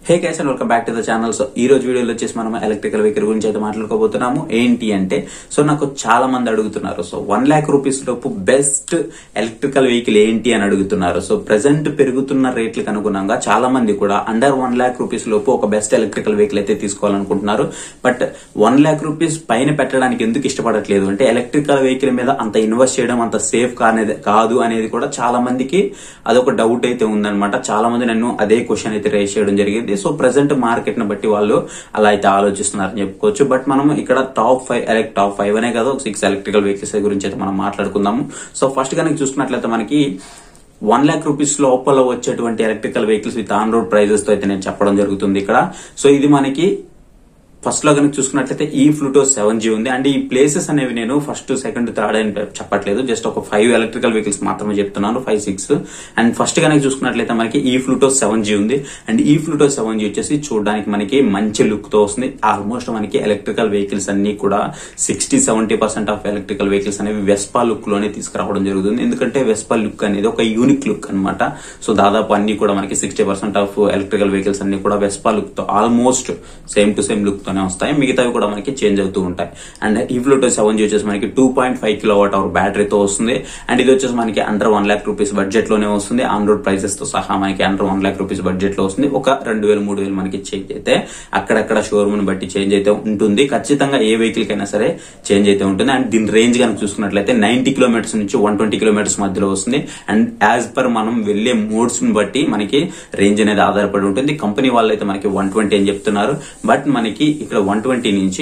hey guys and welcome back to the channel so ఈ రోజు వీడియోలో వచ్చేసి మనం ఎలక్ట్రికల్ వెహికల్ గురించి అయితే మాట్లాడుకోబోతున్నాము ఏంటి అంటే సో నాకు చాలా మంది అడుగుతున్నారు సో వన్ ల్యాక్ రూపీస్ లోపు బెస్ట్ ఎలక్ట్రికల్ వెహికల్ ఏంటి అని అడుగుతున్నారు సో ప్రెసెంట్ పెరుగుతున్న రేట్లకు అనుగుణంగా చాలా మంది కూడా అండర్ వన్ ల్యాక్ రూపీస్ లోపు ఒక బెస్ట్ ఎలక్ట్రికల్ వెహికల్ అయితే తీసుకోవాలనుకుంటున్నారు బట్ వన్ ల్యాక్ రూపీస్ పైన పెట్టడానికి ఎందుకు ఇష్టపడట్లేదు అంటే ఎలక్ట్రికల్ వెహికల్ మీద అంత ఇన్వెస్ట్ చేయడం అంత సేఫ్ కానేది కాదు అనేది కూడా చాలా మందికి అదొక డౌట్ అయితే ఉందన్నమాట చాలా మంది నన్ను అదే క్వశ్చన్ అయితే రేస్ చేయడం జరిగింది సో ప్రెసెంట్ మార్కెట్ ని బట్టి వాళ్ళు అలా అయితే ఆలోచిస్తున్నారని చెప్పుకోవచ్చు బట్ మనం ఇక్కడ టాప్ ఫైవ్ ఎలక్ట్ టాప్ ఫైవ్ అనే కదా సిక్స్ ఎలక్ట్రికల్ వెహికల్స్ గురించి అయితే మనం మాట్లాడుకుందాము సో ఫస్ట్ కనుక చూసుకున్నట్లయితే మనకి వన్ ల్యాక్ రూపీస్ లోపల వచ్చేటువంటి electrical vehicles with on road prices తో అయితే నేను చెప్పడం జరుగుతుంది ఇక్కడ సో ఇది మనకి ఫస్ట్ లో కనుక చూసుకున్నట్లయితే ఈ ఫ్లూటో సెవెన్ జీ ఉంది అండ్ ఈ ప్లేసెస్ అనేవి నేను ఫస్ట్ సెకండ్ థర్డ్ అని చెప్పట్లేదు జస్ట్ ఒక ఫైవ్ ఎలక్ట్రికల్ వెహికల్స్ మాత్రమే చెప్తున్నాను ఫైవ్ సిక్స్ అండ్ ఫస్ట్ కనుక చూసుకున్నట్లయితే మనకి ఈ ఫ్లూటో సెవెన్ జీ ఉంది అండ్ ఈ ఫ్లూటో సెవెన్ జీ వచ్చేసి చూడడానికి మనకి మంచి లుక్ తో వస్తుంది ఆల్మోస్ట్ మనకి ఎలక్ట్రికల్ వెహికల్స్ అన్ని కూడా sixty seventy percent of electrical vehicles అనేవి వెస్పా లుక్ లోనే తీసుకురావడం జరుగుతుంది ఎందుకంటే వెస్పా లుక్ అనేది ఒక యూనిక్ లుక్ అనమాట సో దాదాపు అన్ని కూడా మనకి sixty percent of electrical vehicles అన్ని కూడా వెస్పా లుక్ తో almost same to same look తోనే వస్తాయి మిగతావి కూడా మనకి చేంజ్ అవుతూ ఉంటాయి అండ్ ఈ ఫ్లూటో సెవెన్ జీ వచ్చేసి మనకి two point five kilowatt hour బ్యాటరీతో వస్తుంది అండ్ ఇది వచ్చేసి మనకి under one lakh rupees budget లోనే వస్తుంది ఆన్ రోడ్ ప్రైసెస్ తో సహా మనకి under one lakh rupees budget లో వస్తుంది ఒక రెండు వేలు మూడు వేలు మనకి చేంజ్ అయితే అక్కడక్కడ షోరూమ్ బట్టి చేంజ్ అయితే ఉంటుంది ఖచ్చితంగా ఏ వెహికల్ కైనా సరే చేంజ్ అయితే ఉంటుంది అండ్ దీని రేంజ్ కనుక చూసుకున్నట్లయితే నైన్టీ కిలోమీటర్స్ నుంచి వన్ ట్వంటీ కిలోమీటర్స్ మధ్యలో వస్తుంది అండ్ యాజ్ పర్ మనం వెళ్లే మోడ్స్ ని బట్టి మనకి రేంజ్ అనేది ఆధారపడి ఉంటుంది కంపెనీ వాళ్ళు అయితే మనకి వన్ ట్వంటీ అని చెప్తున్నారు బట్ మనకి ఇక్కడ వన్ ట్వంటీ నుంచి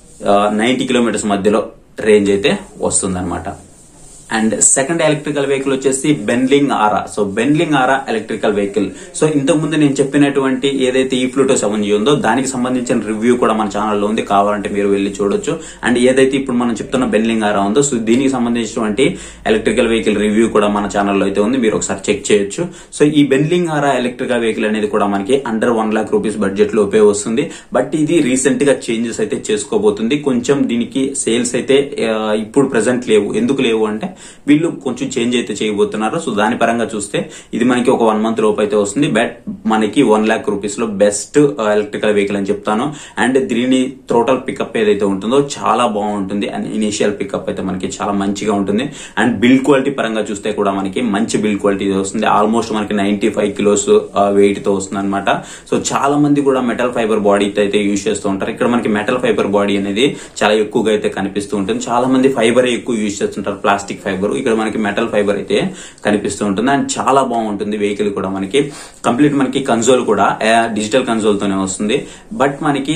నైన్టీ కిలోమీటర్స్ మధ్యలో రేంజ్ అయితే వస్తుంది అండ్ సెకండ్ ఎలక్ట్రికల్ వెహికల్ వచ్చేసి Benling Aura so Benling Aura electrical vehicle so ఇంతకు ముందు నేను చెప్పినటువంటి ఏదైతే ఈ ఫ్లూటో సెవెన్ జీ ఉందో దానికి సంబంధించిన రివ్యూ కూడా మన ఛానల్లో ఉంది కావాలంటే మీరు వెళ్ళి చూడొచ్చు అండ్ ఏదైతే ఇప్పుడు మనం చెప్తున్న బెన్లింగ్ ఆరా ఉందో సో దీనికి సంబంధించినటువంటి ఎలక్ట్రికల్ వెహికల్ రివ్యూ కూడా మన ఛానల్లో అయితే ఉంది మీరు ఒకసారి చెక్ చేయొచ్చు సో ఈ బెన్లింగ్ ఆరా ఎలక్ట్రికల్ వెహికల్ అనేది కూడా మనకి under one lakh rupees budget లోపే వస్తుంది బట్ ఇది రీసెంట్ గా చేంజెస్ అయితే చేసుకోబోతుంది కొంచెం దీనికి సేల్స్ అయితే ఆ, ఇప్పుడు ప్రెసెంట్ లేవు ఎందుకు లేవు అంటే వీళ్ళు కొంచెం చేంజ్ అయితే చేయబోతున్నారు సో దాని పరంగా చూస్తే ఇది మనకి ఒక వన్ మంత్ లోపు అయితే వస్తుంది బట్ మనకి వన్ లాక్ రూపీస్ లో బెస్ట్ ఎలక్ట్రికల్ వెహికల్ అని చెప్తాను అండ్ దీని టోటల్ పికప్ ఏదైతే ఉంటుందో చాలా బాగుంటుంది అండ్ ఇనిషియల్ పికప్ అయితే మనకి చాలా మంచిగా ఉంటుంది అండ్ బిల్డ్ క్వాలిటీ పరంగా చూస్తే కూడా మనకి మంచి బిల్డ్ క్వాలిటీ వస్తుంది ఆల్మోస్ట్ మనకి నైన్టీ ఫైవ్ కిలోస్ వెయిట్ తో వస్తుంది అనమాట సో చాలా మంది కూడా మెటల్ ఫైబర్ బాడీ అయితే యూజ్ చేస్తూ ఉంటారు ఇక్కడ మనకి మెటల్ ఫైబర్ బాడీ అనేది చాలా ఎక్కువగా అయితే కనిపిస్తూ ఉంటుంది చాలా మంది ఫైబర్ ఎక్కువ యూజ్ చేస్తుంటారు ప్లాస్టిక్ ఫైబర్ ఇక్కడ మనకి మెటల్ ఫైబర్ అయితే కనిపిస్తూ ఉంటుంది అండ్ చాలా బాగుంటుంది వెహికల్ కూడా మనకి కంప్లీట్ మనకి కన్సోల్ కూడా డిజిటల్ కన్సోల్ తోనే వస్తుంది బట్ మనకి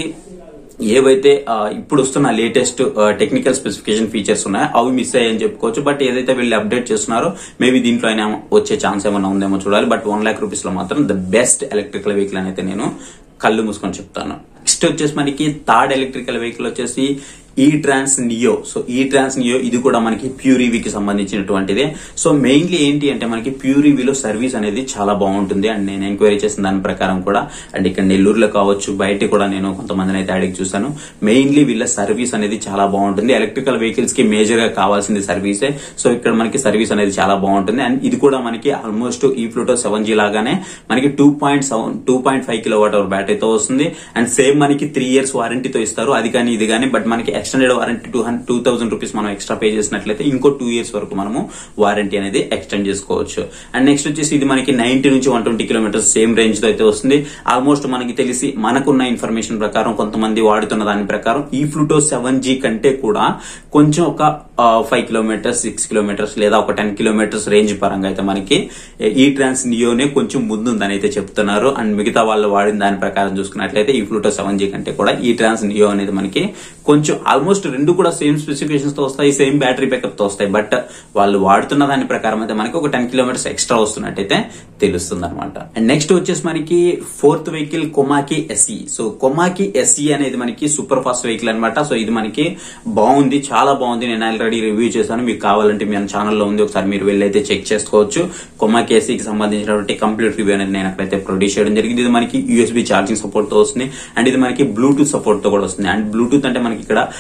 ఏవైతే ఆ, ఇప్పుడు వస్తున్న లేటెస్ట్ టెక్నికల్ స్పెసిఫికేషన్ ఫీచర్స్ ఉన్నాయో అవి మిస్ అయ్యాయని చెప్పుకోవచ్చు బట్ ఏదైతే వీళ్ళు అప్డేట్ చేస్తున్నారో మేబీ దీంట్లో అయినా వచ్చే ఛాన్స్ ఏమైనా ఉందేమో చూడాలి బట్ వన్ లాక్ రూపీస్ లో మాత్రం ద బెస్ట్ ఎలక్ట్రికల్ వెహికల్ అని అయితే నేను కళ్ళు మూసుకొని చెప్తాను నెక్స్ట్ వచ్చేసి మనకి థర్డ్ ఎలక్ట్రికల్ వెహికల్ వచ్చేసి ఈ ట్రాన్స్ నియో సో ఈ ట్రాన్స్ నియో ఇది కూడా మనకి ప్యూరివీకి సంబంధించినటువంటిదే సో మెయిన్లీ ఏంటి అంటే మనకి ప్యూరివీలో సర్వీస్ అనేది చాలా బాగుంటుంది అండ్ నేను ఎంక్వైరీ చేసిన దాని ప్రకారం కూడా అండ్ ఇక్కడ నెల్లూరులో కావచ్చు బయట కూడా నేను కొంతమందిని అయితే అడిగి చూసాను మెయిన్లీ వీళ్ళ సర్వీస్ అనేది చాలా బాగుంటుంది ఎలక్ట్రికల్ వెహికల్స్ కి మేజర్ గా కావాల్సింది సర్వీసే సో ఇక్కడ మనకి సర్వీస్ అనేది చాలా బాగుంటుంది అండ్ ఇది కూడా మనకి ఆల్మోస్ట్ ఈ ఫ్లూటో సెవెన్ జీ లాగానే మనకి two point seven two point five kilowatt hour బ్యాటరీతో వస్తుంది అండ్ సేమ్ మనకి త్రీ ఇయర్స్ వారంటీతో ఇస్తారు అది కానీ ఇది కానీ బట్ మనకి extended warranty two two thousand rupees మనం ఎక్స్ట్రా పే చేసినట్లయితే ఇంకో టూ ఇయర్స్ వరకు మనము వారంటీ అనేది ఎక్స్టెండ్ చేసుకోవచ్చు అండ్ నెక్స్ట్ వచ్చేసి ఇది మనకి నైన్టీ నుంచి one twenty kilometres same range తో అయితే వస్తుంది ఆల్మోస్ట్ మనకి తెలిసి మనకున్న ఇన్ఫర్మేషన్ ప్రకారం కొంతమంది వాడుతున్న దాని ప్రకారం ఈ ఫ్లూటో సెవెన్ జీ కంటే కూడా కొంచెం ఒక ఫైవ్ కిలోమీటర్స్ సిక్స్ కిలోమీటర్స్ లేదా ఒక టెన్ కిలోమీటర్స్ రేంజ్ పరంగా అయితే మనకి ఈ ట్రాన్స్ నియోనే కొంచెం ముందుందని అయితే చెప్తున్నారు అండ్ మిగతా వాళ్ళు వాడిన దాని ప్రకారం చూసుకున్నట్లయితే ఈ ఫ్లూటో సెవెన్ జీ కంటే కూడా ఈ ట్రాన్స్ నియో అనేది మనకి కొంచెం ఆల్మోస్ట్ రెండు కూడా సేమ్ స్పెసిఫికేషన్స్ తో వస్తాయి సేమ్ బ్యాటరీ బ్యాకప్ తో వస్తాయి బట్ వాళ్ళు వాడుతున్న దాని ప్రకారం అయితే మనకి ఒక టెన్ కిలోమీటర్స్ ఎక్స్ట్రా వస్తున్నట్టయితే తెలుస్తుంది అనమాట అండ్ నెక్స్ట్ వచ్చేసి మనకి fourth vehicle Komaki SE so Komaki SE అనేది మనకి సూపర్ ఫాస్ట్ వెహికల్ అనమాట సో ఇది మనకి బాగుంది చాలా బాగుంది నేను ఆల్రెడీ రివ్యూ చేశాను మీకు కావాలంటే మీ ఛానల్లో ఉంది ఒకసారి మీరు వెళ్ళి అయితే చెక్ చేసుకోవచ్చు కొమాకి ఎస్ఈకి సంబంధించినటువంటి కంప్లీట్ రివ్యూ అనేది నేను అక్కడైతే ప్రొడ్యూస్ చేయడం జరిగింది ఇది మనకి యూఎస్బి ఛార్జింగ్ సపోర్ట్ తో వస్తుంది అండ్ ఇది మనకి బ్లూటూత్ సపోర్ట్ తో కూడా వస్తుంది అండ్ బ్లూటూత్ అంటే మనకి ఇక్కడ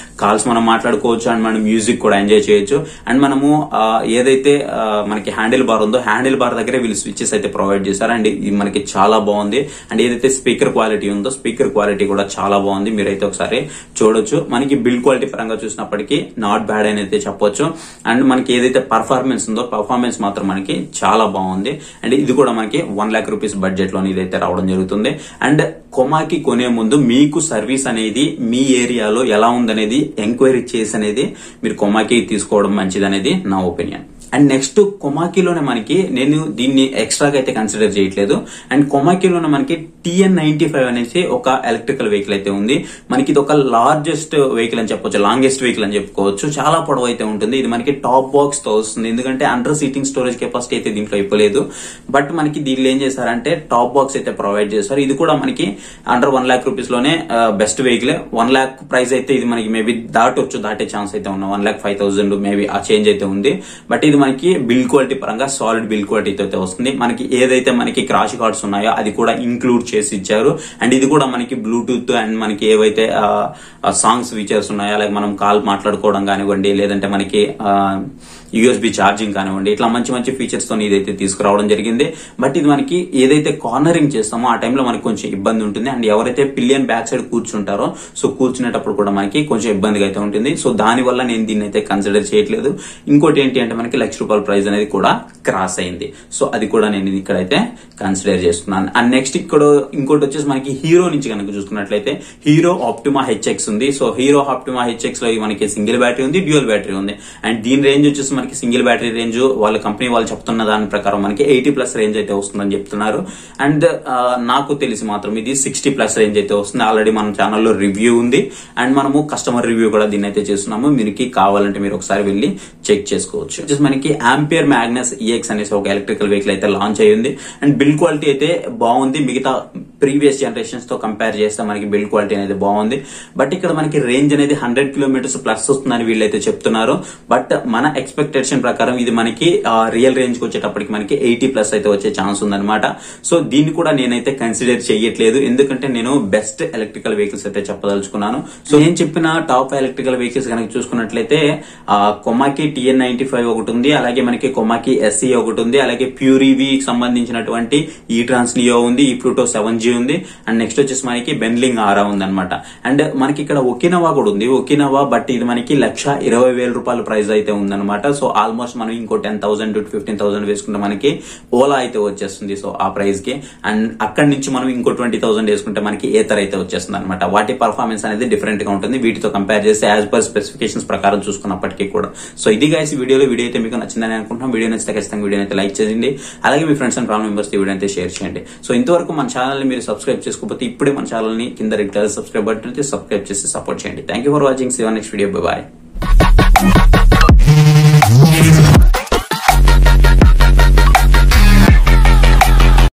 కాల్స్ మనం మాట్లాడుకోవచ్చు అండ్ మనం మ్యూజిక్ కూడా ఎంజాయ్ చేయొచ్చు అండ్ మనము ఆ, ఏదైతే ఆ, మనకి హ్యాండిల్ బార్ ఉందో హ్యాండిల్ బార్ దగ్గరే వీళ్ళు స్విచ్చెస్ అయితే ప్రొవైడ్ చేశారు అండ్ ఇది మనకి చాలా బాగుంది అండ్ ఏదైతే స్పీకర్ క్వాలిటీ ఉందో స్పీకర్ క్వాలిటీ కూడా చాలా బాగుంది మీరైతే ఒకసారి చూడొచ్చు మనకి బిల్డ్ క్వాలిటీ పరంగా చూసినప్పటికీ నాట్ బ్యాడ్ అని అయితే చెప్పొచ్చు అండ్ మనకి ఏదైతే పర్ఫార్మెన్స్ ఉందో పర్ఫార్మెన్స్ మాత్రం మనకి చాలా బాగుంది అండ్ ఇది కూడా మనకి వన్ లాక్ రూపీస్ బడ్జెట్ లో ఇదైతే రావడం జరుగుతుంది అండ్ కొమాకి కొనే ముందు మీకు సర్వీస్ అనేది మీ ఏరియాలో ఎలా ఉందనేది ఎంక్వైరీ చేసి అనేది మీరు కొమాకి తీసుకోవడం మంచిది అనేది నా ఒపీనియన్ అండ్ నెక్స్ట్ కొమాకిలోనే మనకి నేను దీన్ని ఎక్స్ట్రాగా అయితే కన్సిడర్ చేయట్లేదు అండ్ కొమాకిలోనే మనకి టిఎన్ నైన్టీ ఫైవ్ అనేసి ఒక ఎలక్ట్రికల్ వెహికల్ అయితే ఉంది మనకి ఇది ఒక లార్జెస్ట్ వెహికల్ అని చెప్పొచ్చు లాంగెస్ట్ వెహికల్ అని చెప్పుకోవచ్చు చాలా పొడవు అయితే ఉంటుంది ఇది మనకి టాప్ బాక్స్ తో వస్తుంది ఎందుకంటే అండర్ సీటింగ్ స్టోరేజ్ కెపాసిటీ అయితే దీంట్లో ఇవ్వలేదు బట్ మనకి దీనిలో ఏం చేశారంటే టాప్ బాక్స్ అయితే ప్రొవైడ్ చేశారు ఇది కూడా మనకి అండర్ వన్ లాక్ రూపీస్ లోనే best vehicle one lakh price అయితే ఇది మనకి మేబీ దాటొచ్చు దాటే ఛాన్స్ అయితే ఉన్న one lakh five thousand maybe ఆ చేంజ్ అయితే ఉంది బట్ ఇది మనకి బిల్ క్వాలిటీ పరంగా సాలిడ్ బిల్ క్వాలిటీ అయితే వస్తుంది మనకి ఏదైతే మనకి క్రాష్ కార్డ్స్ ఉన్నాయో అది కూడా ఇంక్లూడ్ చేసి ఇచ్చారు అండ్ ఇది కూడా మనకి బ్లూటూత్ అండ్ మనకి ఏవైతే సాంగ్స్ ఫీచర్స్ ఉన్నాయో అలాగే మనం కాల్ మాట్లాడుకోవడం కానివ్వండి లేదంటే మనకి యూఎస్బి ఛార్జింగ్ కానివ్వండి ఇట్లా మంచి మంచి ఫీచర్స్ తో ఇదైతే తీసుకురావడం జరిగింది బట్ ఇది మనకి ఏదైతే కార్నరింగ్ చేస్తామో ఆ టైంలో మనకి కొంచెం ఇబ్బంది ఉంటుంది అండ్ ఎవరైతే పిలియన్ బ్యాక్ సైడ్ కూర్చుంటారో సో కూర్చునేటప్పుడు కూడా మనకి కొంచెం ఇబ్బందిగా అయితే ఉంటుంది సో దాని వల్ల నేను దీన్ని అయితే కన్సిడర్ చేయట్లేదు ఇంకోటి ఏంటి అంటే మనకి లక్ష రూపాయల ప్రైస్ అనేది కూడా క్రాస్ అయింది సో అది కూడా నేను ఇక్కడైతే కన్సిడర్ చేస్తున్నాను అండ్ నెక్స్ట్ ఇక్కడ ఇంకోటి వచ్చేసి మనకి హీరో నుంచి కనుక చూసుకున్నట్లయితే హీరో ఆప్టిమా హెచ్ఎక్స్ ఉంది సో హీరో ఆప్టిమా హెచ్ఎక్స్ లో మనకి సింగిల్ బ్యాటరీ ఉంది డ్యూయల్ బ్యాటరీ ఉంది అండ్ దీని రేంజ్ వచ్చేసి మనకి సింగిల్ బ్యాటరీ రేంజ్ వాళ్ళ కంపెనీ వాళ్ళు చెప్తున్న దాని ప్రకారం మనకి ఎయిటీ ప్లస్ రేంజ్ అయితే వస్తుందని చెప్తున్నారు అండ్ నాకు తెలిసి మాత్రం ఇది సిక్స్టీ ప్లస్ రేంజ్ అయితే వస్తుంది ఆల్రెడీ మన ఛానల్లో రివ్యూ ఉంది అండ్ మనము కస్టమర్ రివ్యూ కూడా దీన్ని అయితే చేస్తున్నాము మీకు కావాలంటే మీరు ఒకసారి వెళ్ళి చెక్ చేసుకోవచ్చు వచ్చేసి మనకి ఆంపియర్ మ్యాగ్నస్ ఈఎక్స్ అనేసి ఒక ఎలక్ట్రికల్ వెహికల్ అయితే లాంచ్ అయ్యింది అండ్ బిల్డ్ క్వాలిటీ అయితే బాగుంది మిగతా ప్రీవియస్ జనరేషన్స్ తో కంపేర్ చేస్తే మనకి బిల్డ్ క్వాలిటీ అనేది బాగుంది బట్ ఇక్కడ మనకి రేంజ్ అనేది హండ్రెడ్ కిలోమీటర్స్ ప్లస్ వస్తుందని వీళ్ళైతే చెప్తున్నారు బట్ మన ఎక్స్పెక్టేషన్ ప్రకారం ఇది మనకి రియల్ రేంజ్ కి వచ్చేటప్పటికి మనకి ఎయిటీ ప్లస్ అయితే వచ్చే ఛాన్స్ ఉందన్నమాట సో దీన్ని కూడా నేనైతే కన్సిడర్ చేయట్లేదు ఎందుకంటే నేను బెస్ట్ ఎలక్ట్రికల్ వెహికల్స్ అయితే చెప్పదలుచుకున్నాను సో నేను చెప్పిన టాప్ ఎలక్ట్రికల్ వెహికల్స్ కనుక చూసుకున్నట్లయితే కొమాకి టిఎన్ నైన్టీ ఫైవ్ ఒకటి ఉంది అలాగే మనకి కొమాకి ఎస్సీ ఒకటి ఉంది అలాగే ప్యూరీవి సంబంధించినటువంటి ఈ ట్రాన్స్ నియో ఉంది ఈ ప్లూటో సెవెన్ జీ ఉంది అండ్ నెక్స్ట్ వచ్చేసి మనకి బెన్లింగ్ ఆరా ఉంది అనమాట అండ్ మనకి ఇక్కడ ఒకినవా కూడా ఉంది ఒకినవా బట్ ఇది మనకి లక్ష ఇరవై వేల రూపాయల ప్రైస్ అయితే ఉందన్నమాట సో ఆల్మోస్ట్ మనం ఇంకో ten thousand to fifteen thousand వేసుకుంటే మనకి ఓలా అయితే వచ్చేస్తుంది సో ఆ ప్రైస్ కి అండ్ అక్కడి నుంచి మనం ఇంకో ట్వంటీ థౌసండ్ వేసుకుంటే మనకి ఏతర్ అయితే వచ్చేస్తుంది అనమాట వాటి పర్ఫార్మెన్స్ అనేది డిఫరెంట్ గా ఉంటుంది వీటితో కంపేర్ చేస్తే యాజ్ పర్ స్పెసిఫికేషన్స్ ప్రకారం చూసుకున్నప్పటికీ కూడా సో ఇది గైస్ ఈ వీడియోలో వీడియో అయితే మీకు నచ్చిందని అనుకుంటున్నాం వీడియో నచ్చితే ఖచ్చితంగా వీడియో అయితే లైక్ చేయండి అలాగే మీ friends and family members video అయితే షేర్ చేయండి సో ఇంతవరకు మన ఛానల్ ని మీరు సబ్స్క్రైబ్ చేసుకోకపోతే ఇప్పుడే మన ఛానల్ ని కింద రెడ్ కలర్ సబ్స్క్రైబ్ బటన్ అయితే సబ్స్క్రైబ్ చేసి సపోర్ట్ చేయండి thank you for watching see next video bye